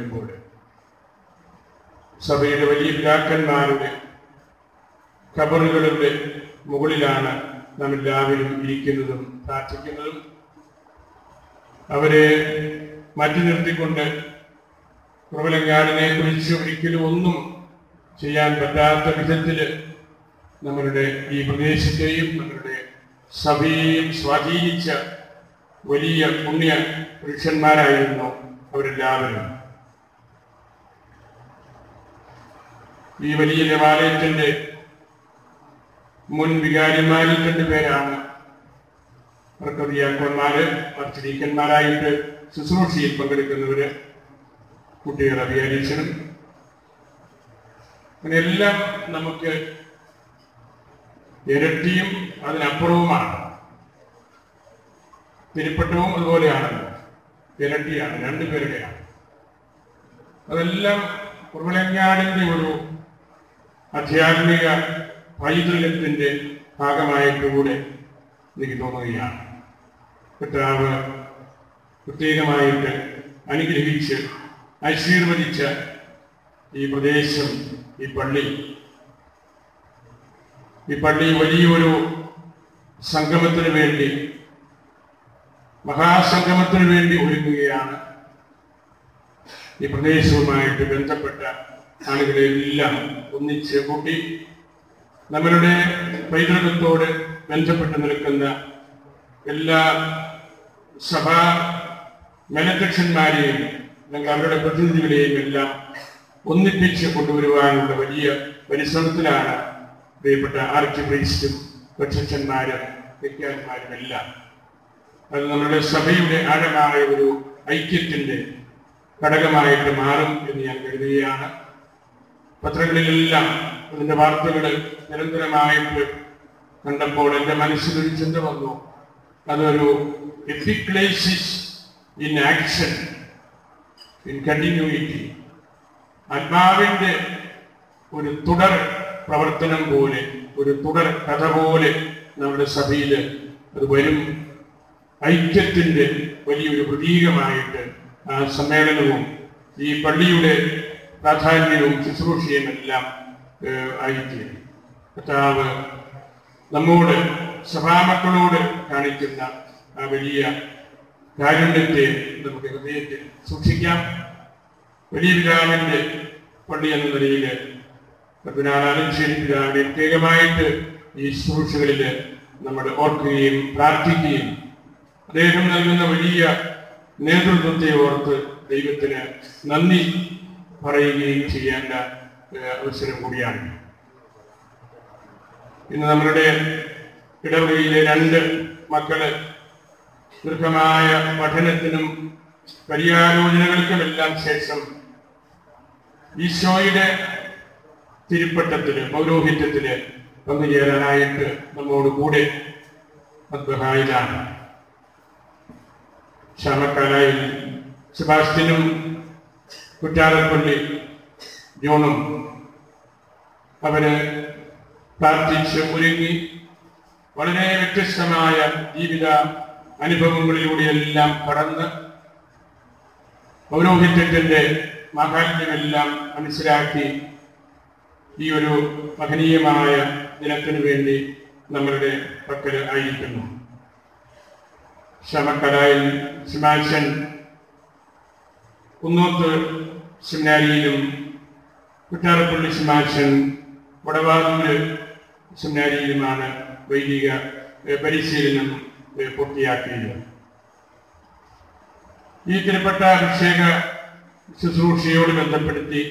വരുമ്പോൾ സഭയുടെ വലിയ പിതാക്കന്മാരുടെ ഖബറുകളുടെ മുകളിലാണ് നാം എല്ലാവരും ഇരിക്കുന്നതും പ്രാർത്ഥിക്കുന്നതും അവരെ മാറ്റി നിർത്തിക്കൊണ്ട് പ്രബലങ്ങാടിനെ കുറിച്ച് ഒരിക്കലും ഒന്നും ചെയ്യാൻ പറ്റാത്ത വിധത്തിൽ നമ്മളുടെ ഈ പ്രദേശത്തെയും നമ്മളുടെ സഭയെയും സ്വാധീനിച്ച വലിയ പുണ്യ പുരുഷന്മാരായിരുന്നു അവരെല്ലാവരും ഈ വലിയ ദേവാലയത്തിന്റെ മുൻ വികാരിമാരിൽ രണ്ടു പേരാണ് പ്രകൃതിയാക്കന്മാര് മർച്ചനീക്കന്മാരായിട്ട് ശുശ്രൂഷയിൽ പങ്കെടുക്കുന്നവര് കുട്ടികൾ അഭിയാരീക്ഷനും അങ്ങനെയെല്ലാം നമുക്ക് ഇരട്ടിയും അതിനപ്പുറവുമാണ് തിരുപ്പട്ടവും അതുപോലെയാണല്ലോ ഇരട്ടിയാണ് രണ്ടുപേരുടെയാണ് അതെല്ലാം കുറുമലങ്ങാടിന്റെ ഒരു ആധ്യാത്മിക പൈതൃകത്തിന്റെ ഭാഗമായിട്ട് കൂടെ എനിക്ക് തോന്നുകയാണ് കർത്താവ് പ്രത്യേകമായിട്ട് അനുഗ്രഹിച്ച് ആശീർവദിച്ച ഈ പ്രദേശം ഈ പള്ളി ഈ പള്ളി വലിയൊരു സംഗമത്തിന് വേണ്ടി മഹാസംഗമത്തിന് വേണ്ടി ഒരുങ്ങുകയാണ് ഈ പ്രദേശവുമായിട്ട് ബന്ധപ്പെട്ട ആളുകളെല്ലാം ഒന്നിച്ച് കൂട്ടി നമ്മളുടെ പൈതൃകത്തോട് ബന്ധപ്പെട്ട് നിൽക്കുന്ന എല്ലാ സഭാ മേലധ്യക്ഷന്മാരെയും അല്ലെങ്കിൽ അവരുടെ പ്രതിനിധികളെയും എല്ലാം ഒന്നിപ്പിച്ച് കൊണ്ടുവരുവാനുള്ള വലിയ പരിശ്രമത്തിലാണ് പ്രിയപ്പെട്ട ആർച്ച് പ്രീസ്റ്റും അധ്യക്ഷന്മാരും വിജ്ഞാന്മാരും എല്ലാം അത് നമ്മുടെ സഭയുടെ ആഴമായ ഒരു ഐക്യത്തിന്റെ ഘടകമായിട്ട് മാറും എന്ന് ഞാൻ കരുതുകയാണ് പത്രങ്ങളിലെല്ലാം അതിന്റെ വാർത്തകൾ നിരന്തരമായിട്ട് കണ്ടപ്പോൾ എൻ്റെ മനസ്സിലൊരു ചിന്ത വന്നു അതൊരു എഫിക്ലേസിസ് ഇൻ ആക്ഷൻ ഇൻ കണ്ടിന്യൂയിറ്റി ആത്മാവിന്റെ ഒരു തുടർ പ്രവർത്തനം പോലെ ഒരു തുടർ കഥ പോലെ നമ്മുടെ സഭയിൽ അത് വരും ഐക്യത്തിന്റെ വലിയൊരു പ്രതീകമായിട്ട് ആ സമ്മേളനവും ഈ പള്ളിയുടെ പ്രാധാന്യവും ശുശ്രൂഷയും എല്ലാം ഏഹ്, ആയിത്തീരും കർത്താവ് നമ്മോട് സഭാമക്കളോട് കാണിക്കുന്ന ആ വലിയ കാരുണ്യത്തെ നമുക്ക് ഹൃദയത്തിൽ സൂക്ഷിക്കാം വലിയ പിതാവിന്റെ പള്ളി എന്ന നിലയിൽ കർദിനാലാലഞ്ചേരി പിതാവിനെ പ്രത്യേകമായിട്ട് ഈ ശുശ്രൂഷകളിൽ നമ്മൾ ഓർക്കുകയും പ്രാർത്ഥിക്കുകയും അദ്ദേഹം നൽകുന്ന വലിയ നേതൃത്വത്തെ ഓർത്ത് ദൈവത്തിന് നന്ദി പറയുകയും ചെയ്യേണ്ട ഏഹ്, അവസരം കൂടിയാണ് ഇന്ന് നമ്മളുടെ ഇടവകയിലെ രണ്ട് മക്കള് ദീർഘമായ പഠനത്തിനും പര്യാലോചനകൾക്കുമെല്ലാം ശേഷം ഈശോയുടെ തിരുപ്പട്ടത്തില് പൗരോഹിത്യത്തില് പങ്കുചേരാനായിട്ട് നമ്മോട് കൂടെ മദ്ബഹായിലാണ് ശ്യാമക്കാലായിൽ സെബാസ്റ്റ്യനും കുറ്റാലപ്പള്ളി ജോണും അവര് പ്രാർത്ഥിച്ച് ഒരുങ്ങി വളരെ വ്യത്യസ്തമായ ജീവിത അനുഭവങ്ങളിലൂടെയെല്ലാം കടന്ന് പൗരോഹിത്യത്തിന്റെ മാഹാത്മ്യമെല്ലാം മനസ്സിലാക്കി ഈ ഒരു മഹനീയമായ ദിനത്തിനു വേണ്ടി നമ്മളുടെ പക്കൽ ആയിരിക്കുന്നു ശമക്കലായിൽ സിമാശൻ കുന്നോത്ത് സെമിനാരിയിലും കുറ്റാറപ്പള്ളി സിമാശൻ വടവാതൂര് സെമിനാരിയിലുമാണ് വൈദിക ഏഹ്, പരിശീലനം ഏഹ്, പൂർത്തിയാക്കിയത് ഈ തിരുപ്പട്ട അഭിഷേക ശുശ്രൂഷയോട് ബന്ധപ്പെടുത്തി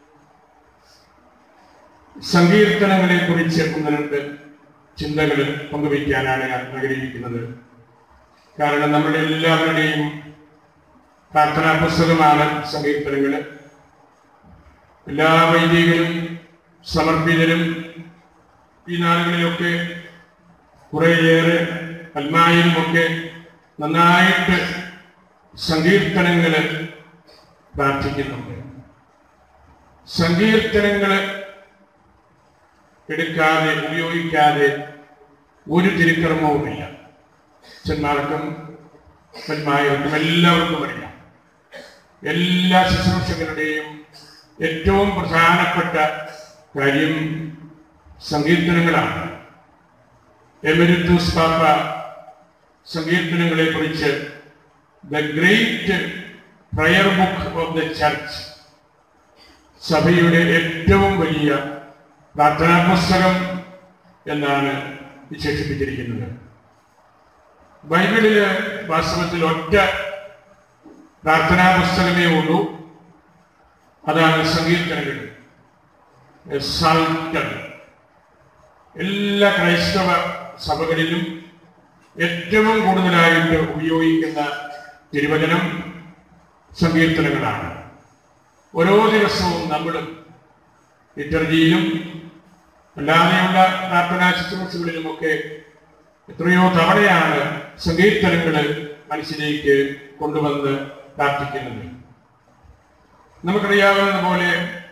സങ്കീർത്തനങ്ങളെ കുറിച്ച് ഒന്ന് രണ്ട് ചിന്തകൾ പങ്കുവയ്ക്കാനാണ് ഞാൻ ആഗ്രഹിക്കുന്നത് കാരണം നമ്മുടെ എല്ലാവരുടെയും പ്രാർത്ഥനാ പുസ്തകമാണ് സങ്കീർത്തനങ്ങൾ എല്ലാ വൈദികരും സമർപ്പിതരും ഈ നാളുകളിലൊക്കെ കുറേയേറെ അൽമായിലുമൊക്കെ നന്നായിട്ട് സങ്കീർത്തനങ്ങൾ പ്രാർത്ഥിക്കുന്നുണ്ട് സങ്കീർത്തനങ്ങൾ എടുക്കാതെ ഉപയോഗിക്കാതെ ഒരു തിരുക്കർമ്മവുമില്ല അച്ഛന്മാർക്കും അച്ഛന്മാർക്കും എല്ലാവർക്കും അറിയാം എല്ലാ ശുശ്രൂഷകരുടെയും ഏറ്റവും പ്രധാനപ്പെട്ട കാര്യം സങ്കീർത്തനങ്ങളാണ് എമരിറ്റൂസ് പാപ്പ സങ്കീർത്തനങ്ങളെ കുറിച്ച് the great prayer book of the church സഭയുടെ ഏറ്റവും വലിയ പ്രാർത്ഥനാ പുസ്തകം എന്നാണ് വിശേഷിപ്പിച്ചിരിക്കുന്നത് ബൈബിളില് വാസ്തവത്തിൽ ഒറ്റ പ്രാർത്ഥനാ പുസ്തകമേ ഉള്ളൂ അതാണ് സങ്കീർത്തനങ്ങൾ സാൾട്ടർ എല്ലാ ക്രൈസ്തവ സഭകളിലും ഏറ്റവും കൂടുതലായിട്ട് ഉപയോഗിക്കുന്ന തിരുവചനം സങ്കീർത്തനങ്ങളാണ് ഓരോ ദിവസവും നമ്മളും ലിറ്റർജിയിലും അല്ലാതെയുള്ള പ്രാർത്ഥനാ ശുശ്രൂഷകളിലുമൊക്കെ എത്രയോ തവണയാണ് സങ്കീർത്തനങ്ങൾ മനസ്സിലേക്ക് കൊണ്ടുവന്ന് പ്രാർത്ഥിക്കുന്നത് നമുക്കറിയാവുന്ന പോലെ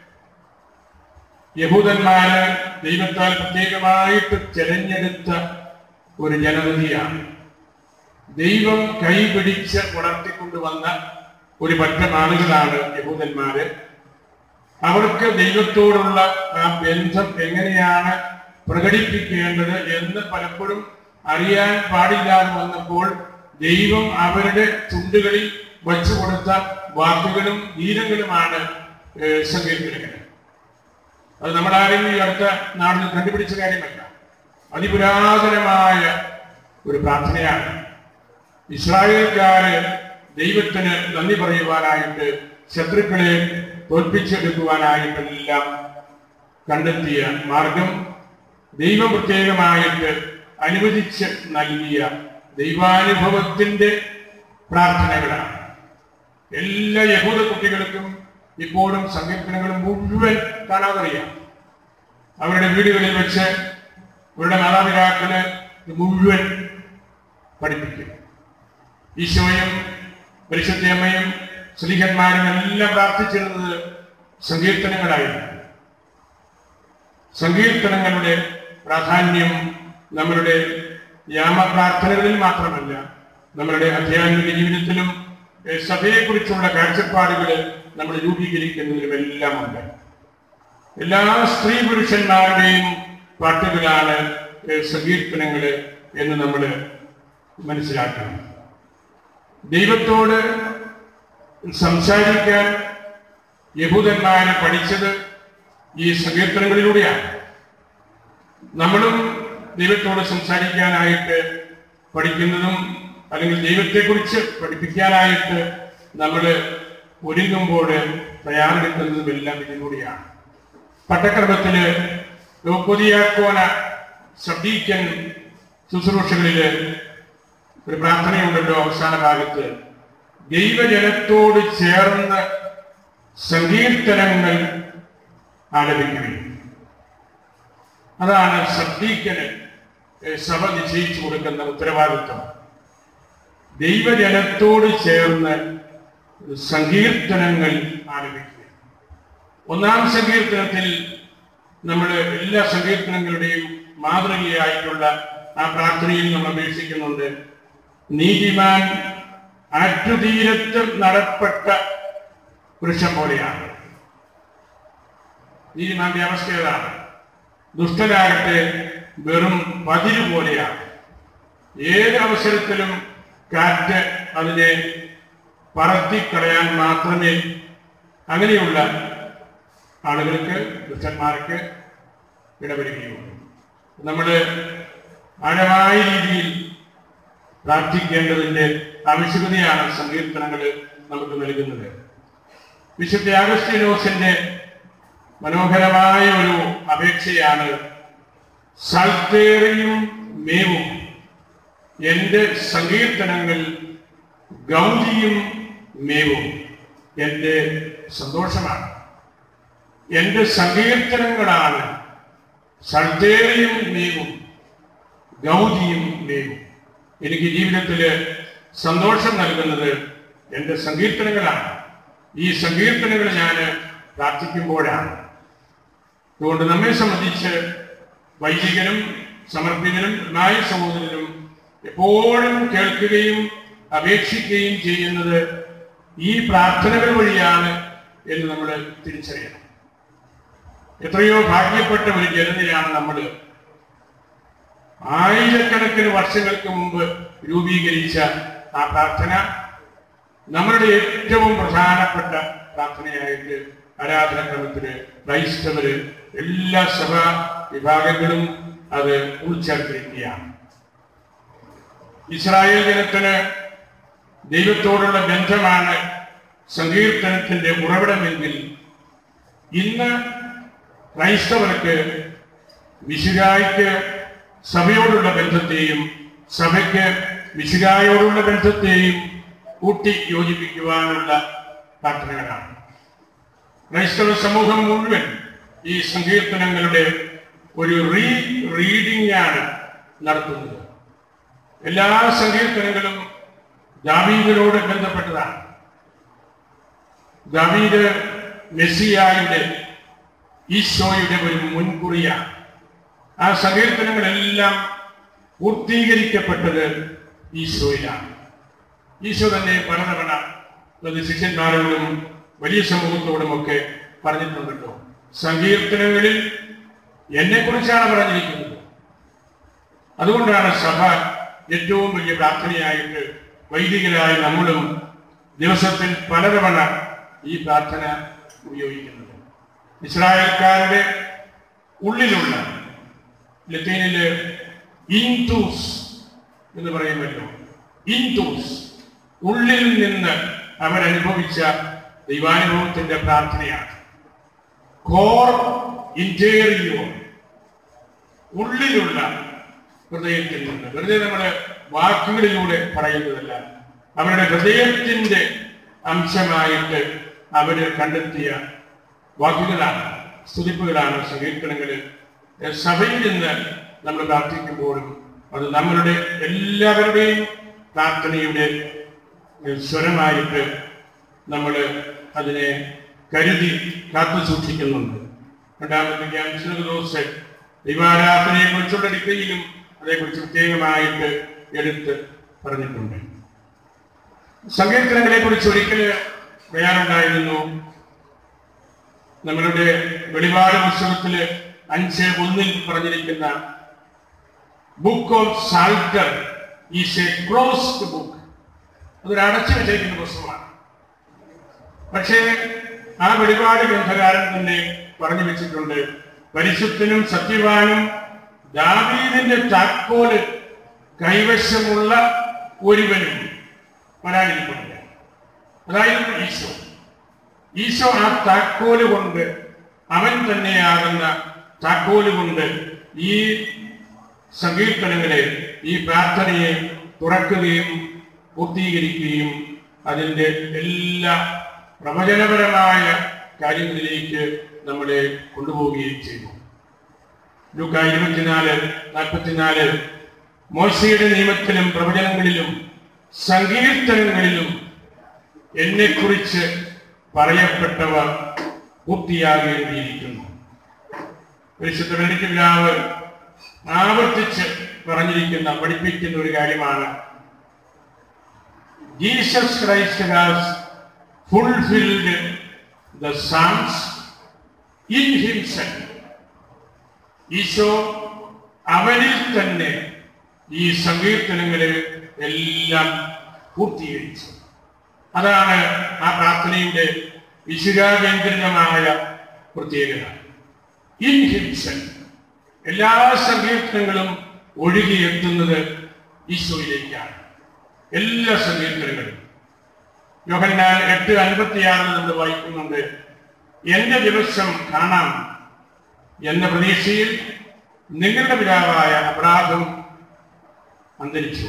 യഹൂദന്മാര് ദൈവത്താൽ പ്രത്യേകമായിട്ട് തിരഞ്ഞെടുത്ത ഒരു ജനതയാണ് ദൈവം കൈപിടിച്ച് വളർത്തിക്കൊണ്ടുവന്ന ഒരു പറ്റം ആളുകളാണ് യഹൂദന്മാര് അവർക്ക് ദൈവത്തോടുള്ള ആ ബന്ധം എങ്ങനെയാണ് പ്രകടിപ്പിക്കേണ്ടത് എന്ന് പലപ്പോഴും അറിയാൻ പാടില്ലാതെ വന്നപ്പോൾ ദൈവം അവരുടെ ചുണ്ടുകളിൽ വച്ചു കൊടുത്ത വാക്കുകളും ഗീതങ്ങളുമാണ് ഏഹ്, സങ്കീർത്തനങ്ങൾ അത് നമ്മളാരും ഈ അടുത്ത നാടിൽ കണ്ടുപിടിച്ച കാര്യമല്ല അതിപുരാതനമായ ഒരു പ്രാർത്ഥനയാണ് ഇസ്രായേൽക്കാര് ദൈവത്തിന് നന്ദി പറയുവാനായിട്ട് ശത്രുക്കളെ തോൽപ്പിച്ചെടുക്കുവാനായിട്ടെല്ലാം കണ്ടെത്തിയ മാർഗം ദൈവം പ്രത്യേകമായിട്ട് അനുവദിച്ച് നൽകിയ ദൈവാനുഭവത്തിന്റെ പ്രാർത്ഥനകളാണ് എല്ലാ യഹൂദ കുട്ടികൾക്കും ഇപ്പോഴും സങ്കീർത്തനങ്ങൾ മുഴുവൻ കാണാതറിയാം അവരുടെ വീടുകളിൽ വെച്ച് അവരുടെ മാതാപിതാക്കള് ഇത് മുഴുവൻ പഠിപ്പിക്കും ഈശോയും പരിശുദ്ധയമ്മയും ശ്രീഹന്മാരും എല്ലാം പ്രാർത്ഥിച്ചിരുന്നത് സങ്കീർത്തനങ്ങളായിരുന്നു സങ്കീർത്തനങ്ങളുടെ പ്രാധാന്യം നമ്മളുടെ യാമപ്രാർത്ഥനകളിൽ മാത്രമല്ല നമ്മളുടെ അധ്യാത്മിക ജീവിതത്തിലും ഏഹ്, സഭയെക്കുറിച്ചുള്ള കാഴ്ചപ്പാടുകൾ നമ്മൾ രൂപീകരിക്കുന്നതിലും എല്ലാം ഉണ്ട് എല്ലാ സ്ത്രീ പുരുഷന്മാരുടെയും പാട്ടുകളാണ് ഏഹ്, സങ്കീർത്തനങ്ങള് എന്ന് നമ്മൾ മനസ്സിലാക്കണം ദൈവത്തോട് സംസാരിക്കാൻ യഹൂദന്മാരെ പഠിച്ചത് ഈ സങ്കീർത്തനങ്ങളിലൂടെയാണ് നമ്മളും ദൈവത്തോട് സംസാരിക്കാനായിട്ട് പഠിക്കുന്നതും അല്ലെങ്കിൽ ദൈവത്തെക്കുറിച്ച് പഠിപ്പിക്കാനായിട്ട് നമ്മൾ ഒരുങ്ങുമ്പോൾ തയ്യാറെടുക്കുന്നതും എല്ലാം ഇതിലൂടെയാണ് പട്ടക്രമത്തില് ലോക്കൊതിയാക്കോന ശബ്ദീക്കൻ ശുശ്രൂഷകളില് ഒരു പ്രാർത്ഥനയുണ്ടല്ലോ അവസാന ഭാഗത്ത് ദൈവജനത്തോട് ചേർന്ന് സങ്കീർത്തനങ്ങൾ ആലപിക്കുകയും അതാണ് സദ്ദീക്കന് ഏഹ്, സഭ നിശ്ചയിച്ചു കൊടുക്കുന്ന ഉത്തരവാദിത്വം ദൈവജനത്തോട് ചേർന്ന് സങ്കീർത്തനങ്ങൾ ആലപിക്കുക ഒന്നാം സങ്കീർത്തനത്തിൽ നമ്മൾ എല്ലാ സങ്കീർത്തനങ്ങളുടെയും മാതൃകയായിട്ടുള്ള ആ പ്രാർത്ഥനയിൽ നമ്മൾ അപേക്ഷിക്കുന്നുണ്ട് നീതിമാൻ ആറ്റുതീരത്ത് നടപ്പെട്ട വൃക്ഷം പോലെയാണ് നീതിമാന്റെ അവസ്ഥ ഏതാണ് ദുഷ്ടനാകട്ടെ വെറും പതിര് പോലെയാണ് ഏത് അവസരത്തിലും കാറ്റ് അതിനെ പറത്തിക്കളയാൻ മാത്രമേ അങ്ങനെയുള്ള ആളുകൾക്ക് ദുഷ്ടന്മാർക്ക് ഇടവരികയുള്ളൂ നമ്മൾ ആഴമായ രീതിയിൽ പ്രാർത്ഥിക്കേണ്ടതിന്റെ ആവശ്യകതയാണ് സങ്കീർത്തനങ്ങൾ നമുക്ക് നൽകുന്നത് വിശുദ്ധ അഗസ്റ്റിനോസിന്റെ മനോഹരമായ ഒരു അപേക്ഷയാണ് സൽത്തേറിയും മേവും എന്റെ സങ്കീർത്തനങ്ങൾ ഗൗരിയും മേവും എന്റെ സന്തോഷമാണ് എന്റെ സങ്കീർത്തനങ്ങളാണ് സൽത്തേറിയും മേവും ഗൗരിയും മേവും എനിക്ക് ജീവിതത്തിൽ സന്തോഷം നൽകുന്നത് എൻ്റെ സങ്കീർത്തനങ്ങളാണ് ഈ സങ്കീർത്തനങ്ങൾ ഞാൻ പ്രാർത്ഥിക്കുമ്പോഴാണ് അതുകൊണ്ട് നമ്മെ സംബന്ധിച്ച് വൈദികനും സമർപ്പിതനും നായ സഹോദരനും എപ്പോഴും കേൾക്കുകയും അപേക്ഷിക്കുകയും ചെയ്യുന്നത് ഈ പ്രാർത്ഥനകൾ വഴിയാണ് എന്ന് നമ്മൾ തിരിച്ചറിയണം എത്രയോ ഭാഗ്യപ്പെട്ട ഒരു ജനതയാണ് നമ്മൾ ആയിരക്കണക്കിന് വർഷങ്ങൾക്ക് മുമ്പ് രൂപീകരിച്ച ആ പ്രാർത്ഥന നമ്മളുടെ ഏറ്റവും പ്രധാനപ്പെട്ട പ്രാർത്ഥനയായിട്ട് ആരാധനാക്രമത്തില് ക്രൈസ്തവര് എല്ലാ സഭാ വിഭാഗങ്ങളും അത് ഉൾച്ചേർത്തിരിക്കുകയാണ് ഇസ്രായേൽ ജനത്തിന് ദൈവത്തോടുള്ള ബന്ധമാണ് സങ്കീർത്തനത്തിന്റെ ഉറവിടമെങ്കിൽ ഇന്ന് ക്രൈസ്തവർക്ക് വിശുരായ്ക്ക് സഭയോടുള്ള ബന്ധത്തെയും സഭയ്ക്ക് വിശുരായോടുള്ള ബന്ധത്തെയും കൂട്ടി യോജിപ്പിക്കുവാനുള്ള പ്രാർത്ഥനകളാണ് ക്രൈസ്തവ സമൂഹം മുഴുവൻ ഈ സങ്കീർത്തനങ്ങളുടെ ഒരു റീ റീഡിംഗ് ആണ് നടത്തുന്നത് എല്ലാ സങ്കീർത്തനങ്ങളും ദാവീദിനോട് ബന്ധപ്പെട്ടതാണ് ദാവീദ് മെസ്സിയായുടെ ഈശോയുടെ ഒരു മുൻകുറിയാണ് ആ സങ്കീർത്തനങ്ങളെല്ലാം പൂർത്തീകരിക്കപ്പെട്ടത് ഈശോയിലാണ് ഈശോ തന്നെ പലതവണ അത് ശിഷ്യന്മാരോടും വലിയ സമൂഹത്തോടുമൊക്കെ പറഞ്ഞിട്ടുണ്ടല്ലോ സങ്കീർത്തനങ്ങളിൽ എന്നെക്കുറിച്ചാണ് പറഞ്ഞിരിക്കുന്നത് അതുകൊണ്ടാണ് സഭ ഏറ്റവും വലിയ പ്രാർത്ഥനയായിട്ട് വൈദികരായ നമ്മളും ദിവസത്തിൽ പലതവണ ഈ പ്രാർത്ഥന ഉപയോഗിക്കുന്നത് ഇസ്രായേൽക്കാരുടെ ഉള്ളിലുള്ള ലത്തീനില് ഇൻതൂസ് എന്ന് പറയുമല്ലോ ഇൻതൂസ് ഉള്ളിൽ നിന്ന് അവരനുഭവിച്ച ദൈവാനുഭവത്തിന്റെ പ്രാർത്ഥനയാണ് കോർ ഇന്റേറിയോ ഉള്ളിലുള്ള ഹൃദയത്തിൽ നിന്ന് വെറുതെ നമ്മള് വാക്കുകളിലൂടെ പറയുന്നതല്ല അവരുടെ ഹൃദയത്തിന്റെ അംശമായിട്ട് അവര് കണ്ടെത്തിയ വാക്കുകളാണ് സ്തുതിപ്പുകളാണ് സങ്കീർത്തനങ്ങളിൽ സഭയിൽ നിന്ന് നമ്മൾ പ്രാർത്ഥിക്കുമ്പോഴും അത് നമ്മളുടെ എല്ലാവരുടെയും പ്രാർത്ഥനയുടെ സ്വരമായിട്ട് നമ്മൾ അതിനെ കരുതി കാത്തു സൂക്ഷിക്കുന്നുണ്ട് രണ്ടാമത്തെ ക്യാൻസർ ദിവസം ദൈവാരാധനയെ കുറിച്ചുള്ള ഡിഗ്രിയിലും അതേക്കുറിച്ച് പ്രത്യേകമായിട്ട് എടുത്ത് പറഞ്ഞിട്ടുണ്ട് സങ്കീർത്തനങ്ങളെ കുറിച്ച് ഒരിക്കൽ പറയാനുണ്ടായിരുന്നു നമ്മളുടെ വെളിപാട് പുസ്തകത്തില് അഞ്ച് ഒന്നിൽ പറഞ്ഞിരിക്കുന്ന book of psalter is a closed book അതൊരു അടച്ചു വെച്ചിരിക്കുന്ന പുസ്തകമാണ് പക്ഷേ ആ വെളിപാട് ഗ്രന്ഥകാരൻ തന്നെ പറഞ്ഞു വെച്ചിട്ടുണ്ട് പരിശുദ്ധനും സത്യവാനും ദാവീദിന്റെ താക്കോല് കൈവശമുള്ള ഒരുവനും വരാനിരിക്കുന്നില്ല അതായത് ഈശോ ഈശോ ആ താക്കോല് കൊണ്ട് അവൻ തന്നെയാകുന്ന താക്കോല് കൊണ്ട് ഈ സങ്കീർത്തനങ്ങളെ ഈ പ്രാർത്ഥനയെ തുറക്കുകയും പൂർത്തീകരിക്കുകയും അതിൻ്റെ എല്ലാ പ്രവചനപരമായ കാര്യങ്ങളിലേക്ക് നമ്മളെ കൊണ്ടുപോവുകയും ചെയ്തു ലൂക്ക ഇരുപത്തിനാല് നാൽപ്പത്തിനാല് മോശയുടെ നിയമത്തിലും പ്രവചനങ്ങളിലും സങ്കീർത്തനങ്ങളിലും എന്നെക്കുറിച്ച് പറയപ്പെട്ടവ പൂർത്തിയാകേണ്ടിയിരിക്കുന്നു പരിശുദ്ധ പിതാവ് ആവർത്തിച്ച് പറഞ്ഞിരിക്കുന്ന പഠിപ്പിക്കുന്ന ഒരു കാര്യമാണ് Jesus Christ has fulfilled the psalms in himself Eesho അവനിൽ തന്നെ ഈ സങ്കീർത്തനങ്ങളെ എല്ലാം പൂർത്തീകരിച്ചു അതാണ് ആ പ്രാർത്ഥനയുടെ വിശുരാകേന്ദ്രിതമായ പ്രത്യേകത ഇൻ ഹിംസെൽഫ് എല്ലാ സങ്കീർത്തനങ്ങളും ഒഴുകിയെത്തുന്നത് ഈശോയിലേക്കാണ് എല്ലാ സങ്കീർത്തനങ്ങളും യോഹന്നാൻ എട്ട് അൻപത്തിയാറിൽ നമ്മൾ വായിക്കുന്നുണ്ട് എന്റെ ദിവസം കാണാം എന്ന പ്രതീക്ഷയിൽ നിങ്ങളുടെ പിതാവായ അപരാധം അന്തരിച്ചു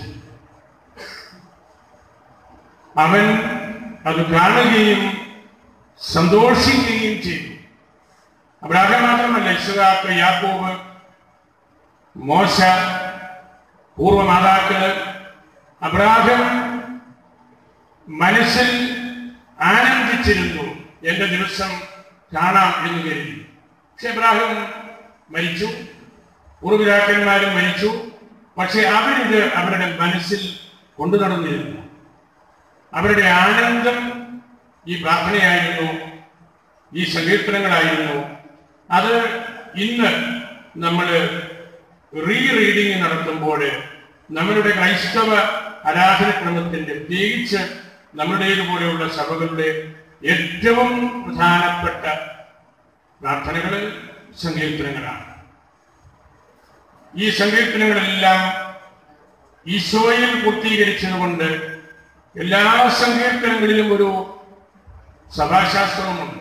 അവൻ അത് കാണുകയും സന്തോഷിക്കുകയും ചെയ്തു അബ്രാഹം മാത്രമല്ല ഇസ്ഹാക്ക് യാക്കോബ് മോശ പൂർവമാതാക്കള് അബ്രാഹം മനസ്സിൽ ആനന്ദിച്ചിരുന്നു എന്റെ ദിവസം കാണാം എന്ന് കരുതി പക്ഷെ അബ്രാഹം മരിച്ചു പൂർവ്വപിതാക്കന്മാരും മരിച്ചു പക്ഷെ അവരിത് അവരുടെ മനസ്സിൽ കൊണ്ടു നടന്നിരുന്നു അവരുടെ ആനന്ദം ഈ പ്രാർത്ഥനയായിരുന്നു ഈ സങ്കീർത്തനങ്ങളായിരുന്നു അത് ഇന്ന് നമ്മൾ റീ റീഡിങ് നടത്തുമ്പോൾ നമ്മളുടെ ക്രൈസ്തവ ആരാധനക്രമത്തിന്റെ പ്രത്യേകിച്ച് നമ്മുടേതുപോലെയുള്ള സഭകളുടെ ഏറ്റവും പ്രധാനപ്പെട്ട പ്രാർത്ഥനകൾ സങ്കീർത്തനങ്ങളാണ് ഈ സങ്കീർത്തനങ്ങളെല്ലാം ഈശോയിൽ പൂർത്തീകരിച്ചതുകൊണ്ട് എല്ലാ സങ്കീർത്തനങ്ങളിലും ഒരു സഭാശാസ്ത്രവുമുണ്ട്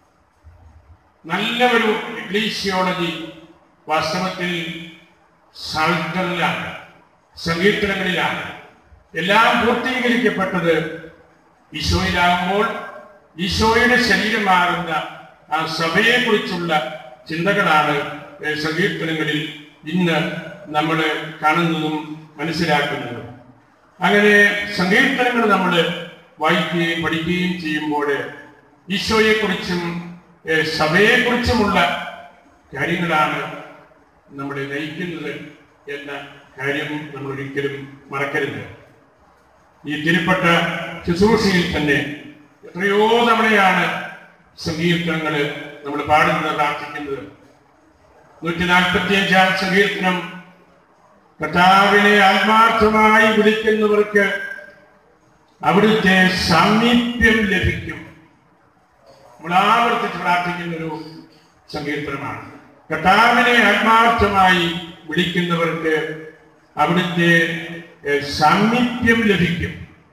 നല്ല ഒരു എക്ലീസിയോളജി വാസ്തവത്തിൽ സാഹിത്യങ്ങളിലാണ് സങ്കീർത്തനങ്ങളിലാണ് എല്ലാം പൂർത്തീകരിക്കപ്പെട്ടത് ഈശോയിലാകുമ്പോൾ ഈശോയുടെ ശരീരമാകുന്ന ആ സഭയെക്കുറിച്ചുള്ള ചിന്തകളാണ് ഏ, സങ്കീർത്തനങ്ങളിൽ ഇന്ന് നമ്മൾ കാണുന്നതും മനസ്സിലാക്കുന്നതും അങ്ങനെ സങ്കീർത്തനങ്ങൾ നമ്മൾ വായിക്കുകയും പഠിക്കുകയും ചെയ്യുമ്പോൾ ഈശോയെക്കുറിച്ചും ഏ, സഭയെക്കുറിച്ചുമുള്ള കാര്യങ്ങളാണ് നമ്മളെ നയിക്കുന്നത് എന്ന കാര്യം നമ്മൾ ഒരിക്കലും മറക്കരുത് ഈ തിരുപ്പട്ട ശുശ്രൂഷയിൽ തന്നെ എത്രയോ തവണയാണ് സങ്കീർത്തനങ്ങൾ നമ്മൾ പാടുന്നത് പ്രാർത്ഥിക്കുന്നത് നൂറ്റി നാൽപ്പത്തി അഞ്ചാം സങ്കീർത്തനം കർത്താവിനെ ആത്മാർത്ഥമായി വിളിക്കുന്നവർക്ക് അവിടുത്തെ സാമീപ്യം ലഭിക്കും നമ്മൾ ആവർത്തിച്ച് പ്രാർത്ഥിക്കുന്ന ഒരു സങ്കീർത്തനമാണ് കർത്താവിനെ ആത്മാർത്ഥമായി വിളിക്കുന്നവർക്ക് അവിടുത്തെ ഏഹ്, സാമീപ്യം ലഭിക്കും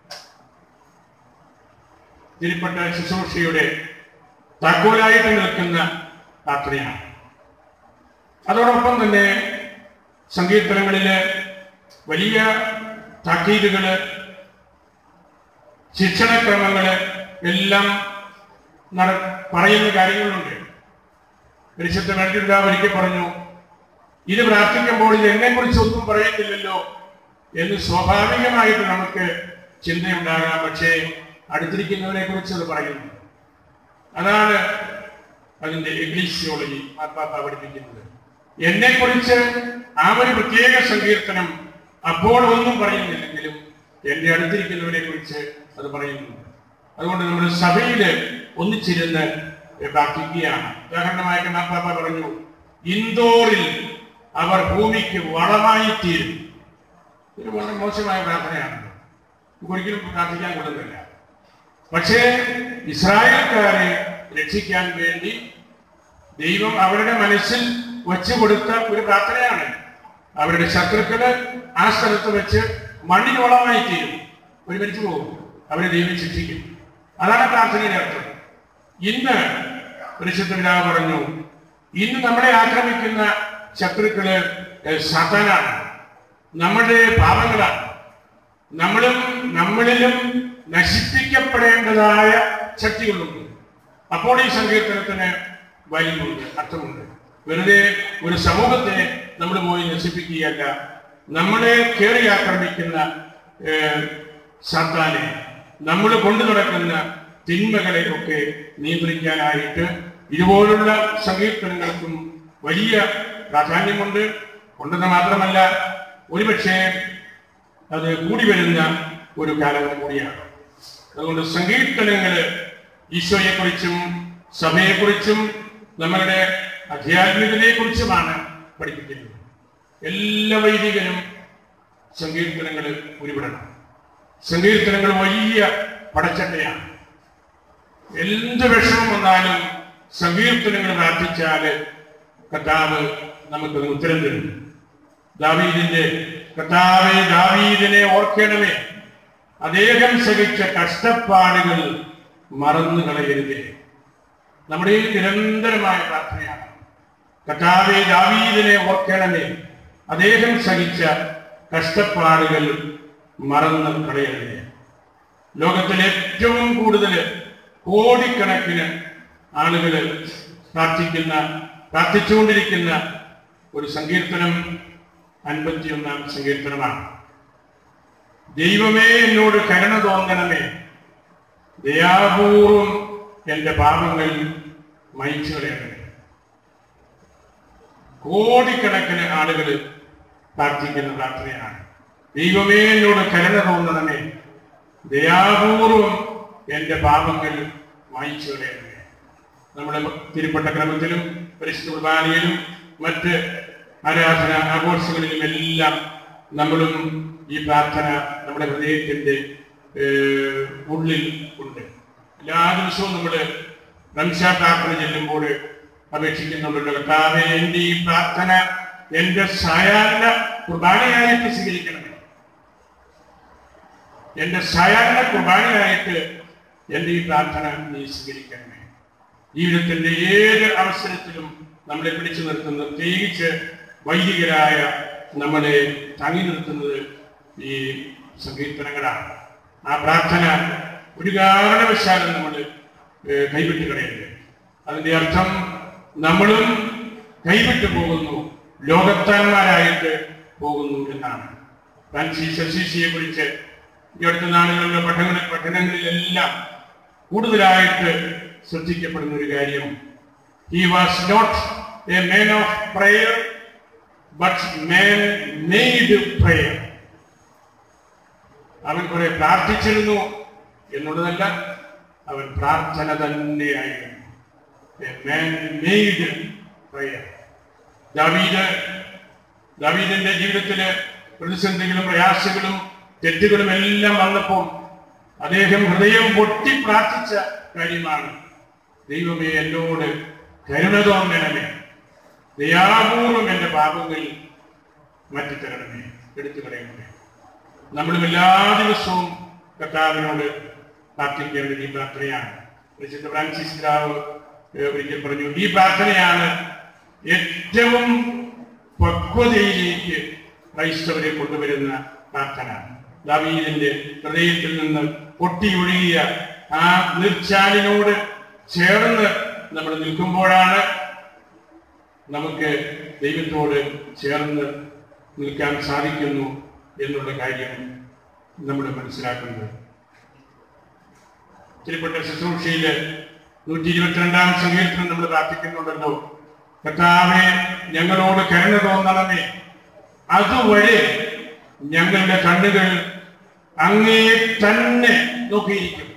തിരുപ്പട്ട ശുശ്രൂഷയുടെ താക്കോലായിട്ട് നിൽക്കുന്ന പ്രാർത്ഥനയാണ് അതോടൊപ്പം തന്നെ സങ്കീർത്തനങ്ങളില് വലിയ താക്കീതുകള് ശിക്ഷണക്രമങ്ങള് എല്ലാം നട പറയുന്ന കാര്യങ്ങളുണ്ട് പരിശുദ്ധ വേണ്ടിയുണ്ടാവ് ഒരിക്കൽ പറഞ്ഞു ഇത് പ്രാർത്ഥിക്കുമ്പോൾ ഇത് എന്നെ കുറിച്ച് ഒന്നും പറയുന്നില്ലല്ലോ എന്ന് സ്വാഭാവികമായിട്ട് നമുക്ക് ചിന്തയുണ്ടാകാം പക്ഷേ അടുത്തിരിക്കുന്നവനെ കുറിച്ച് അത് പറയുന്നു അതാണ് അതിന്റെ എഗ്ലീസിയോളജി മാർപ്പാപ്പ പഠിപ്പിക്കുന്നത് എന്നെ കുറിച്ച് ആ ഒരു പ്രത്യേക സങ്കീർത്തനം അപ്പോൾ ഒന്നും പറയുന്നില്ലെങ്കിലും എന്റെ അടുത്തിരിക്കുന്നവരെ കുറിച്ച് അത് പറയുന്നുണ്ട് അതുകൊണ്ട് നമ്മൾ സഭയില് ഒന്നിച്ചിരുന്ന് പ്രാർത്ഥിക്കുകയാണ് ഉദാഹരണമായിട്ട് മാർപ്പാപ്പ പറഞ്ഞു ഇന്തോറിൽ അവർ ഭൂമിക്ക് വളമായി തീരും ഇത് വളരെ മോശമായ പ്രാർത്ഥനയാണ് നമുക്ക് ഒരിക്കലും പ്രാർത്ഥിക്കാൻ കൊള്ളുന്നില്ല പക്ഷേ ഇസ്രായേൽക്കാരെ രക്ഷിക്കാൻ വേണ്ടി ദൈവം അവരുടെ മനസ്സിൽ വച്ചു കൊടുത്ത ഒരു പ്രാർത്ഥനയാണ് അവരുടെ ശത്രുക്കള് ആ സ്ഥലത്ത് വെച്ച് മണ്ണിനോളമായി തീരും ഒരു മരിച്ചു പോകും അവരെ ദൈവം ശിക്ഷിക്കും അതാണ് പ്രാർത്ഥനയുടെ അർത്ഥം ഇന്ന് പരിശുദ്ധ പിതാവ് പറഞ്ഞു ഇന്ന് നമ്മളെ ആക്രമിക്കുന്ന ശത്രുക്കള് ഏഹ്, സാത്താനാണ് നമ്മുടെ പാപങ്ങളാണ് നമ്മളും നമ്മളിലും നശിപ്പിക്കപ്പെടേണ്ടതായ ശക്തികളുണ്ട് അപ്പോൾ ഈ സങ്കീർത്തനത്തിന് വലിയുണ്ട് അർത്ഥമുണ്ട് വെറുതെ ഒരു സമൂഹത്തെ നമ്മൾ പോയി നശിപ്പിക്കുകയല്ല നമ്മളെ കയറി ആക്രമിക്കുന്ന ഏഹ്, സാത്താനെ നമ്മൾ കൊണ്ടു നടക്കുന്ന തിന്മകളെ ഒക്കെ നിയന്ത്രിക്കാനായിട്ട് ഇതുപോലുള്ള സങ്കീർത്തനങ്ങൾക്കും വലിയ പ്രാധാന്യമുണ്ട് ഉണ്ടെന്ന് മാത്രമല്ല ഒരുപക്ഷെ അത് കൂടി വരുന്ന ഒരു കാലഘട്ടം കൂടിയാണ് അതുകൊണ്ട് സങ്കീർത്തനങ്ങള് ഈശോയെക്കുറിച്ചും സഭയെക്കുറിച്ചും നമ്മളുടെ അധ്യാത്മികതയെ കുറിച്ചുമാണ് പഠിപ്പിക്കുന്നത് എല്ലാ വൈദികരും സങ്കീർത്തനങ്ങൾ ഉരുവിടണം സങ്കീർത്തനങ്ങൾ വലിയ പടച്ചട്ടയാണ് എന്ത് വിഷമം വന്നാലും സങ്കീർത്തനങ്ങൾ പ്രാർത്ഥിച്ചാല് കർത്താവ് നമുക്ക് ഉത്തരം തരും ദാവീദിന്റെ കർത്താവെ ദാവീദിനെ ഓർക്കണമേ അദ്ദേഹം സഹിച്ച കഷ്ടപ്പാടുകൾ മറന്നു കളയരുതേ നമ്മുടെ ഈ നിരന്തരമായ പ്രാർത്ഥനയാണ് കർത്താവെ ദാവീദിനെ ഓർക്കണമേ അദ്ദേഹം സഹിച്ച കഷ്ടപ്പാടുകൾ മറന്നു കളയരുതേ ലോകത്തിൽ ഏറ്റവും കൂടുതൽ കോടിക്കണക്കിന് ആളുകൾ പ്രാർത്ഥിക്കുന്ന പ്രാർത്ഥിച്ചുകൊണ്ടിരിക്കുന്ന ഒരു സങ്കീർത്തനം അൻപത്തിയൊന്നാം സങ്കീർത്തനമാണ് ദൈവമേ എന്നോട് കരുണ തോന്നണമേ ദയാപൂർവം എന്റെ പാപങ്ങൾ മയിച്ചു കളയണമേ കോടിക്കണക്കിന് ആളുകൾ പ്രാർത്ഥിക്കുന്ന പ്രാർത്ഥനയാണ് ദൈവമേ എന്നോട് കരുണ തോന്നണമേ ദയാപൂർവം എൻ്റെ പാപങ്ങൾ വായിച്ചു കളയണമേ നമ്മുടെ തിരുപ്പട്ട ക്രമത്തിലും പരിശുദ്ധ കുർബാനയിലും മറ്റ് ആരാധന ആഘോഷങ്ങളിലും എല്ലാം നമ്മളും ഈ പ്രാർത്ഥന നമ്മുടെ ഹൃദയത്തിന്റെ ഏഹ്, ഉള്ളിൽ ഉണ്ട് എല്ലാ ദിവസവും നമ്മൾ റംസാ പ്രാർത്ഥന ചെല്ലുമ്പോൾ അപേക്ഷിക്കുന്നുണ്ടല്ലോ കർത്താവെ എൻ്റെ ഈ പ്രാർത്ഥന എൻ്റെ സായാഹ്ന കുർബാനയായിട്ട് സ്വീകരിക്കണമേ എന്റെ സായാഹ്ന കുർബാനയായിട്ട് എന്റെ ഈ പ്രാർത്ഥന നീ സ്വീകരിക്കണമേ ജീവിതത്തിന്റെ ഏത് അവസരത്തിലും നമ്മളെ പിടിച്ചു നിർത്തുന്ന പ്രത്യേകിച്ച് വൈദികരായ നമ്മളെ തങ്ങി നിർത്തുന്നത് ഈ സങ്കീർത്തനങ്ങളാണ് ആ പ്രാർത്ഥന ഒരു കാരണവശാലും നമ്മൾ ഏഹ്, കൈവിട്ട് കളയരുത് അതിന്റെ അർത്ഥം നമ്മളും കൈവിട്ടു പോകുന്നു ലോകത്താന്മാരായിട്ട് പോകുന്നു എന്നാണ് ഫ്രാൻസിസ് അസീസിയെ കുറിച്ച് ഈ അടുത്ത നാളുകളിലെ പഠന പഠനങ്ങളിലെല്ലാം കൂടുതലായിട്ട് ശ്രദ്ധിക്കപ്പെടുന്ന ഒരു കാര്യം he was not a man of prayer but man made prayer അവൻ കുറെ പ്രാർത്ഥിച്ചിരുന്നു എന്നുള്ളതല്ല അവൻ പ്രാർത്ഥന തന്നെയായിരുന്നു എ മാൻ മെയ്ഡ് പ്രയർ ദാവീദ് ദാവീദിന്റെ ജീവിതത്തില് പ്രതിസന്ധികളും പ്രയാസങ്ങളും തെറ്റുകളും എല്ലാം വന്നപ്പോൾ അദ്ദേഹം ഹൃദയം പൊട്ടി പ്രാർത്ഥിച്ച കാര്യമാണ് ദൈവമേ എന്നോട് കരുണ തോന്നണമേ ദയാപൂർവം എന്റെ പാപങ്ങൾ മാറ്റിത്തരണമേ എടുത്തു കളയണമേ നമ്മളും എല്ലാ ദിവസവും കർത്താവിനോട് പ്രാർത്ഥിക്കേണ്ടത് ഈ പ്രാർത്ഥനയാണ് വിശുദ്ധ ഫ്രാൻസിസ് രാവ് ഏഹ്, ഒരിക്കൽ പറഞ്ഞു ഈ പ്രാർത്ഥനയാണ് ഏറ്റവും പക്വതയിലേക്ക് ക്രൈസ്തവരെ കൊണ്ടുവരുന്ന പ്രാർത്ഥന ദാവീദിന്റെ ഹൃദയത്തിൽ നിന്ന് പൊട്ടിയൊഴുകിയ ആ നീർച്ചാലിനോട് ചേർന്ന് നമ്മൾ നിൽക്കുമ്പോഴാണ് നമുക്ക് ദൈവത്തോട് ചേർന്ന് നിൽക്കാൻ സാധിക്കുന്നു എന്നുള്ള കാര്യം നമ്മൾ മനസ്സിലാക്കുന്നത് തിരുപ്പറ്റ ശുശ്രൂഷയില് നൂറ്റി ഇരുപത്തിരണ്ടാം സങ്കീർത്തനം നമ്മൾ പ്രാർത്ഥിക്കുന്നുണ്ടല്ലോ കർത്താവെ ഞങ്ങളോട് കരുണ തോന്നണമേ അതുവരെ ഞങ്ങളുടെ കണ്ണുകൾ അങ്ങേ തന്നെ നോക്കിയിരിക്കും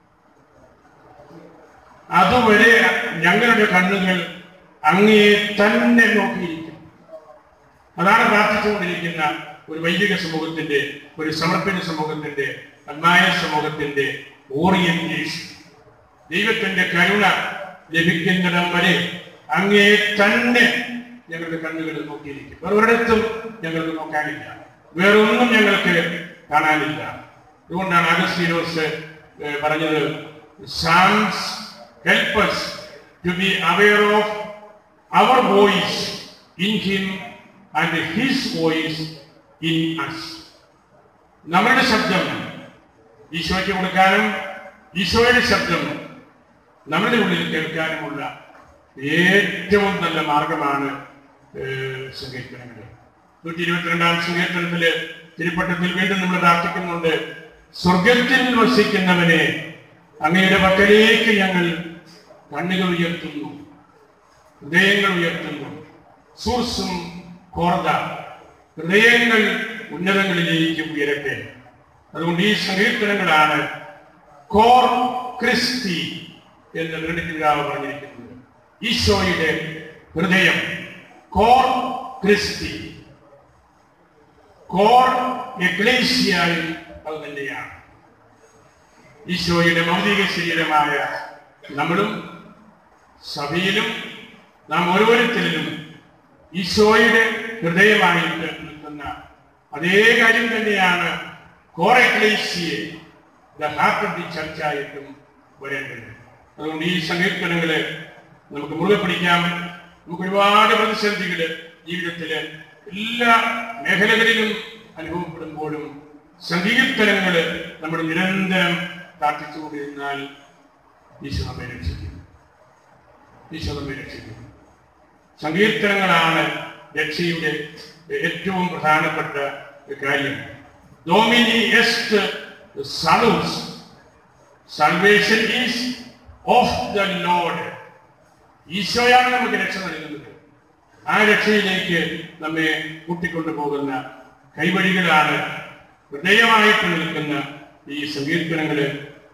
അതുവരെ ഞങ്ങളുടെ കണ്ണുകൾ അങ്ങേ തന്നെ നോക്കിയിരിക്കും അതാണ് പ്രാർത്ഥിച്ചുകൊണ്ടിരിക്കുന്ന ഒരു വൈദിക സമൂഹത്തിന്റെ ഒരു സമർപ്പണ സമൂഹത്തിന്റെ അന്മായ സമൂഹത്തിന്റെ ഓറിയന്റേഷൻ ദൈവത്തിന്റെ കരുണ ലഭിക്കുന്നിടം വരെ അങ്ങേ തന്നെ ഞങ്ങളുടെ കണ്ണുകൾ നോക്കിയിരിക്കും വേറൊരിടത്തും ഞങ്ങൾക്ക് നോക്കാനില്ല വേറൊന്നും ഞങ്ങൾക്ക് കാണാനില്ല അതുകൊണ്ടാണ് അഗസ്റ്റീനോസ് ഏഹ്, പറഞ്ഞത് psalms helps to be aware of our voice in him and his voice in us നമ്മുടെ ശബ്ദം ഈശോയ്ക്ക് കൊടുക്കാനും ഈശോയുടെ ശബ്ദം നമ്മുടെ ഉള്ളിൽ കേൾക്കാനുമുള്ള ഏറ്റവും നല്ല മാർഗമാണ് ഏഹ്, സങ്കീർത്തനങ്ങൾ നൂറ്റി ഇരുപത്തിരണ്ടാം സങ്കീർത്തനത്തില് തിരുപ്പട്ടത്തിൽ വീണ്ടും നമ്മൾ പ്രാർത്ഥിക്കുന്നുണ്ട് സ്വർഗത്തിൽ വസിക്കുന്നവനെ അങ്ങയുടെ പക്കലേക്ക് ഞങ്ങൾ കണ്ണുകൾ ഉയർത്തുന്നു ഹൃദയങ്ങൾ ഉയർത്തുന്നു സൂർസും കോർദ ഹൃദയങ്ങൾ ഉന്നതങ്ങളിലേക്ക് ഉയരട്ടെ അതുകൊണ്ട് ഈ സങ്കീർത്തനങ്ങളാണ് കോർ ക്രിസ്തി എന്ന് ഗ്രണിതാവ് പറഞ്ഞിരിക്കുന്നത് ഈശോയുടെ ഹൃദയം കോർ ക്രിസ്തി കോർ എക്ലേസിയായും അത് തന്നെയാണ് ഈശോയുടെ ഭൗതിക ശരീരമായ നമ്മളും സഭയിലും നാം ഓരോരുത്തരിലും ഈശോയുടെ ഹൃദയമായിട്ട് നിൽക്കുന്ന അതേ കാര്യം തന്നെയാണ് കോർ എക്ലേസിയെ ദ ഹാർട്ട് ഓഫ് ദി ചർച്ചായിട്ടും വരേണ്ടത് അതുകൊണ്ട് ഈ സങ്കീർത്തനങ്ങള് നമുക്ക് മുറുകെ പിടിക്കാം നമുക്ക് ഒരുപാട് പ്രതിസന്ധികള് ജീവിതത്തില് എല്ലാ മേഖലകളിലും അനുഭവപ്പെടുമ്പോഴും സങ്കീർത്തനങ്ങള് നമ്മൾ നിരന്തരം പ്രാർത്ഥിച്ചുകൊണ്ടിരുന്നാൽ ഈശോ നമ്മെ രക്ഷിക്കും ഈശോ നമ്മെ രക്ഷിക്കും സങ്കീർത്തനങ്ങളാണ് രക്ഷയുടെ ഏറ്റവും പ്രധാനപ്പെട്ട കാര്യം ഡോമിനി എസ്റ്റ് സലൂസ് salvation is of the lord ഈശോയാണ് നമുക്ക് രക്ഷ നൽകുന്നത് ആ രക്ഷയിലേക്ക് നമ്മെ കൂട്ടിക്കൊണ്ടു പോകുന്ന കൈവഴികളാണ് ഹൃദയമായിട്ട് നിൽക്കുന്ന ഈ സങ്കീർത്തനങ്ങള്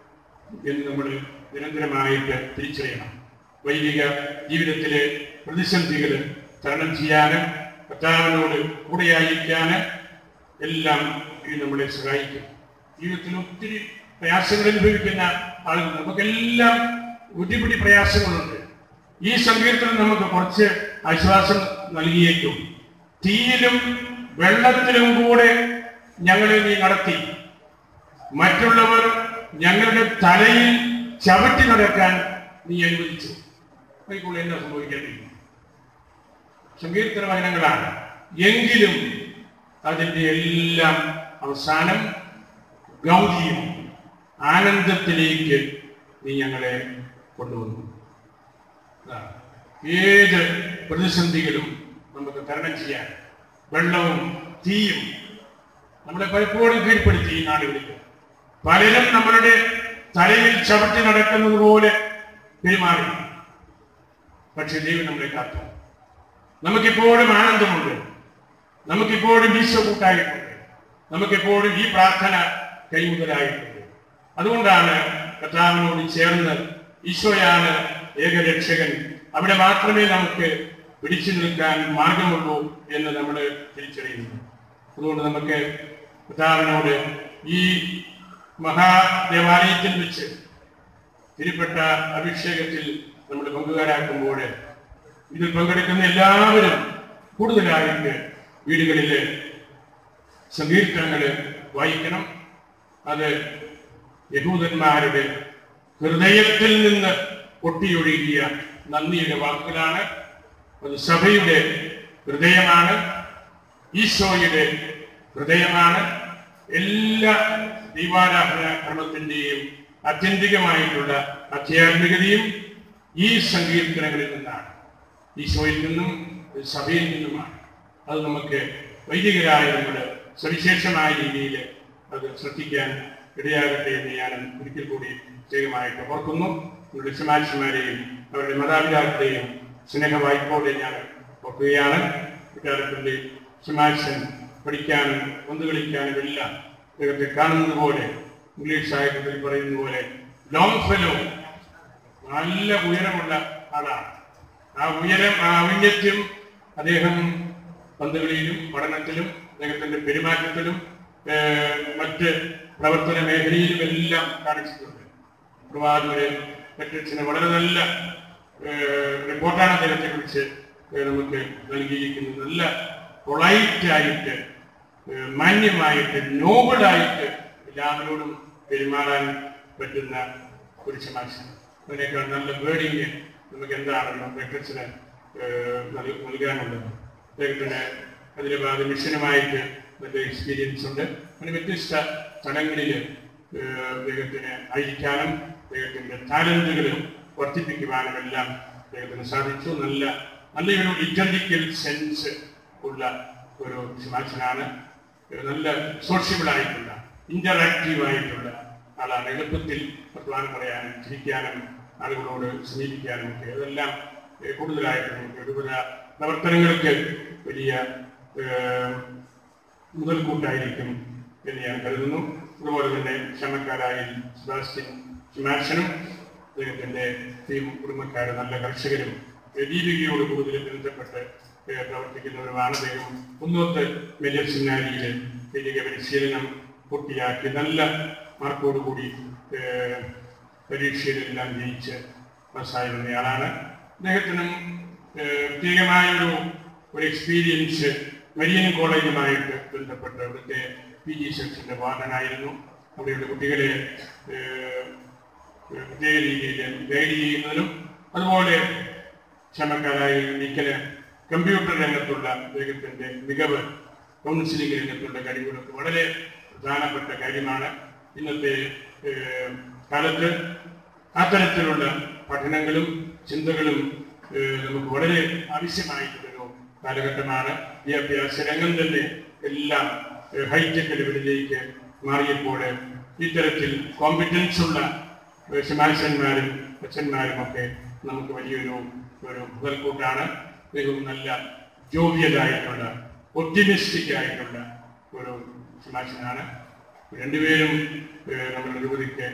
എന്ന് നമ്മൾ നിരന്തരമായിട്ട് തിരിച്ചറിയണം വൈദിക ജീവിതത്തിലെ പ്രതിസന്ധികൾ തരണം ചെയ്യാനും കർത്താവിനോട് കൂടെയായിരിക്കാന് എല്ലാം ഇത് നമ്മളെ സഹായിക്കും ജീവിതത്തിൽ ഒത്തിരി പ്രയാസങ്ങൾ അനുഭവിക്കുന്ന ആളുകൾ നമുക്കെല്ലാം ഒരുപിടി പ്രയാസങ്ങളുണ്ട് ഈ സങ്കീർത്തനം നമുക്ക് കുറച്ച് ആശ്വാസം നൽകിയേക്കും തീയിലും വെള്ളത്തിലും കൂടെ ഞങ്ങളെ നീ നടത്തി മറ്റുള്ളവർ ഞങ്ങളുടെ തലയിൽ ചവിട്ടി നടക്കാൻ നീ അനുവദിച്ചു ഇപ്പോൾ എന്താ സംഭവിക്കേണ്ടിയിരിക്കുന്നു സങ്കീർത്തന വചനങ്ങളാണ് എങ്കിലും അതിന്റെ എല്ലാം അവസാനം ഗൗരിയും ആനന്ദത്തിലേക്ക് നീ ഞങ്ങളെ കൊണ്ടുവന്നു അതാണ്. ഏത് പ്രതിസന്ധികളും നമുക്ക് തരണം ചെയ്യാൻ വെള്ളവും തീയും നമ്മളെ പലപ്പോഴും കീഴ്പ്പെടുത്തി ഈ നാടുകളിൽ പലരും നമ്മളുടെ തലയിൽ ചവിട്ടി നടക്കുന്നത് പോലെ പെരുമാറി പക്ഷെ ദൈവം നമ്മളെ കാത്തു നമുക്കിപ്പോഴും ആനന്ദമുണ്ട് നമുക്കിപ്പോഴും ഈശോ കൂട്ടായിട്ടുണ്ട് നമുക്കിപ്പോഴും ഈ പ്രാർത്ഥന കൈമുതലായിട്ടുണ്ട് അതുകൊണ്ടാണ് കർത്താവിനോട് ചേർന്ന് ഈശോയാണ് ഏകരക്ഷകൻ അവിടെ മാത്രമേ നമുക്ക് പിടിച്ചു നിൽക്കാൻ മാർഗമുള്ളൂ എന്ന് നമ്മൾ തിരിച്ചറിയുന്നു അതുകൊണ്ട് നമുക്ക് കർത്താവിനോട് ഈ മഹാദേവാലയത്തിൽ വെച്ച് തിരുപ്പെട്ട അഭിഷേകത്തിൽ നമ്മൾ പങ്കുകാരാക്കുമ്പോൾ ഇതിൽ പങ്കെടുക്കുന്ന എല്ലാവരും കൂടുതലായിട്ട് വീടുകളില് സങ്കീർത്തനങ്ങള് വായിക്കണം അത് യഹൂദന്മാരുടെ ഹൃദയത്തിൽ നിന്ന് പൊട്ടിയൊഴുകിയ നന്ദിയുടെ വാക്കുകളാണ് അത് സഭയുടെ ഹൃദയമാണ് ഈശോയുടെ ഹൃദയമാണ് എല്ലാ ദീപാരാധന ക്രമത്തിന്റെയും ആത്യന്തികമായിട്ടുള്ള ആധ്യാത്മികതയും ഈ സങ്കീർത്തനങ്ങളിൽ നിന്നാണ് ഈശോയിൽ നിന്നും സഭയിൽ നിന്നുമാണ് അത് നമുക്ക് വൈദികരായ നമ്മൾ സവിശേഷമായ രീതിയിൽ അത് ശ്രദ്ധിക്കാൻ ഇടയാകട്ടെ എന്ന് ഞാൻ ഒരിക്കൽ കൂടി പ്രത്യേകമായിട്ട് ഓർക്കുന്നു നമ്മുടെ ശമാശന്മാരെയും അവരുടെ മാതാപിതാക്കളെയും സ്നേഹവായ്പോടെ ഞാൻ ഓർക്കുകയാണ് കുറ്റാരത്തിൻ്റെ ശമാശൻ പഠിക്കാനും പന്ത് കളിക്കാനും എല്ലാം അദ്ദേഹത്തെ കാണുന്നത് പോലെ ഇംഗ്ലീഷ് സാഹിത്യത്തിൽ പറയുന്നത് പോലെ ലോങ് ഫെലോ നല്ല ഉയരമുള്ള ആളാണ് ആ ഉയരം ആ ഔന്നത്യം അദ്ദേഹം പന്തുകളിയിലും പഠനത്തിലും അദ്ദേഹത്തിന്റെ പെരുമാറ്റത്തിലും ഏഹ്, മറ്റ് പ്രവർത്തന മേഖലയിലും എല്ലാം കാണിച്ചിട്ടുണ്ട് പ്രവാചകര് പെട്രിക്സിന് വളരെ നല്ല ഏഹ്, റിപ്പോർട്ടാണ് അദ്ദേഹത്തെ കുറിച്ച് നമുക്ക് നൽകിയിരിക്കുന്നത് നല്ല പൊളൈറ്റ് ആയിട്ട് ഏഹ്, മാന്യമായിട്ട് നോബിളായിട്ട് എല്ലാവരോടും പെരുമാറാൻ പറ്റുന്ന ഒരു സമാശം അതിനേക്കാൾ നല്ല വേർഡിങ് നമുക്ക് എന്താണല്ലോ പെട്രിക്സിന് ഏഹ്, നൽ- നൽകാനുള്ളത് അദ്ദേഹത്തിന് അതിലെ ഭാഗം മിഷനുമായിട്ട് നല്ല എക്സ്പീരിയൻസ് ഉണ്ട് അങ്ങനെ വ്യത്യസ്ത സ്ഥലങ്ങളിൽ അദ്ദേഹത്തിന് അയക്കാനും അദ്ദേഹത്തിന്റെ ടാലന്റുകൾ വർദ്ധിപ്പിക്കുവാനും എല്ലാം അദ്ദേഹത്തിന് സാധിച്ചു നല്ല നല്ലൊരു ലിറ്ററിക്കൽ സെൻസ് ഉള്ള ഒരു ശിവാച്ചനാണ് നല്ല സോഷ്യബിൾ ആയിട്ടുള്ള ഇന്ററാക്റ്റീവ് ആയിട്ടുള്ള ആളാണ് എളുപ്പത്തിൽ വർത്തമാനം പറയാനും ചിരിക്കാനും ആളുകളോട് സമീപിക്കാനും ഒക്കെ അതെല്ലാം ഏഹ്, കൂടുതലായിട്ട് നമുക്ക് വിവിധ പ്രവർത്തനങ്ങൾക്ക് വലിയ ഏഹ്, മുതൽക്കൂട്ടായിരിക്കും എന്ന് ഞാൻ കരുതുന്നു അതുപോലെ തന്നെ ക്ഷമക്കാരായ സെബാസ്റ്റ്യൻ ഷിമാഷനും അദ്ദേഹത്തിന്റെ ടീം കുടുംബക്കാരും നല്ല കർഷകരും ഏഹ്, ദീപികയോട് കൂടുതൽ ബന്ധപ്പെട്ട് ഏഹ്, പ്രവർത്തിക്കുന്നവരുമാണ് അദ്ദേഹം കുന്നോത്ത് മേജർ സെമിനാരിയിൽ ദീപിക പരിശീലനം പൂർത്തിയാക്കി നല്ല മാർക്കോടുകൂടി ഏഹ്, പരീക്ഷയിലെല്ലാം ജയിച്ച് പാസ്സായി വന്നയാളാണ് അദ്ദേഹത്തിനും ഏഹ്, പ്രത്യേകമായൊരു ഒരു എക്സ്പീരിയൻസ് മരിയൻ കോളേജുമായിട്ട് ബന്ധപ്പെട്ട് ഇവിടുത്തെ പി ജി സെക്ഷന്റെ വാർഡനായിരുന്നു അവിടെയുള്ള കുട്ടികളെ ഏഹ്, പ്രത്യേക രീതിയിൽ ഗൈഡ് ചെയ്യുന്നതിനും അതുപോലെ ക്ഷമക്കാരായ നിക്കല് കമ്പ്യൂട്ടർ രംഗത്തുള്ള അദ്ദേഹത്തിന്റെ മികവ് കൗൺസിലിംഗ് രംഗത്തുള്ള കഴിവുകളൊക്കെ വളരെ പ്രധാനപ്പെട്ട കാര്യമാണ് ഇന്നത്തെ ഏഹ്, കാലത്ത് അത്തരത്തിലുള്ള പഠനങ്ങളും ചിന്തകളും ഏഹ്, നമുക്ക് വളരെ ആവശ്യമായിട്ടുള്ളൊരു കാലഘട്ടമാണ് വിദ്യാഭ്യാസ രംഗം തന്നെ എല്ലാം ഏഹ്, ഹൈടെക് ലെവലിലേക്ക് മാറിയപ്പോൾ ഇത്തരത്തിൽ കോമ്പറ്റൻസ് ഉള്ള ഏഹ്, ശമാശന്മാരും അച്ഛന്മാരും ഒക്കെ നമുക്ക് വലിയൊരു ഒരു മുതൽക്കൂട്ടാണ് ദൈവം നല്ല ജോവിയലായിട്ടുള്ള ഒപ്റ്റിമിസ്റ്റിക് ആയിട്ടുള്ള ഒരു ശമാശനാണ് രണ്ടുപേരും ഏഹ്, നമ്മുടെ രൂപതയ്ക്ക്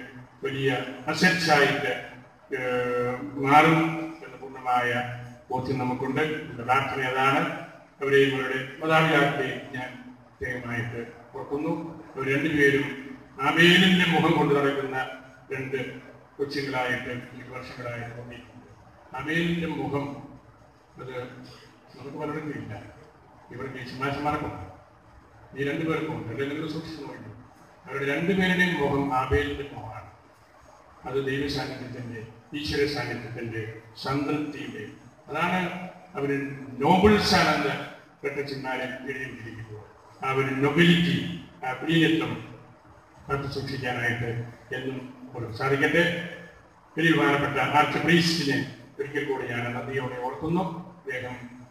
വലിയ അസറ്റ്സായിട്ട് മാറും എന്ന പൂർണ്ണമായ ബോധ്യം നമുക്കുണ്ട് എൻ്റെ പ്രാർത്ഥന അതാണ് അവരെയും അവരുടെ മാതാപിതാക്കളെയും ഞാൻ പ്രത്യേകമായിട്ട് ഓർക്കുന്നു അവർ രണ്ടുപേരും ആബേലിന്റെ മുഖം കൊണ്ട് നടക്കുന്ന രണ്ട് കൊച്ചുങ്ങളായിട്ട് ഈ വർഷങ്ങളായിട്ട് തോന്നിയിട്ടുണ്ട് ആബേലിന്റെ മുഖം അത് നമുക്ക് പലർക്കും ഇല്ല ഇവർക്ക് ശിമാശന്മാർക്കുണ്ട് ഈ രണ്ടുപേർക്കും ഉണ്ട് അല്ലെങ്കിൽ നിങ്ങൾ സൂക്ഷിച്ചു നോക്കി അവരുടെ രണ്ടുപേരുടെയും മുഖം ആബേലിന്റെ മുഖമാണ് അത് ദൈവ സാന്നിധ്യത്തിന്റെ ഈശ്വര സാന്നിധ്യത്തിന്റെ സംതൃപ്തിയുടെ അതാണ് അവർ നോബിൾസ് ആണെന്ന് പെട്ടച്ചിന്മാരെ എഴുതിയിരിക്കുന്നത് ആ ഒരു നൊബിലിറ്റി ആ പ്രിയത്വം കാത്തു സൂക്ഷിക്കാനായിട്ട് എന്നും അവർക്ക് സാധിക്കട്ടെ വലിയ ബഹുമാനപ്പെട്ട ആർച്ച് പ്രീസ്റ്റിനെ ഒരിക്കൽ കൂടി ഞാൻ നന്ദിയോടെ ഓർക്കുന്നു അദ്ദേഹം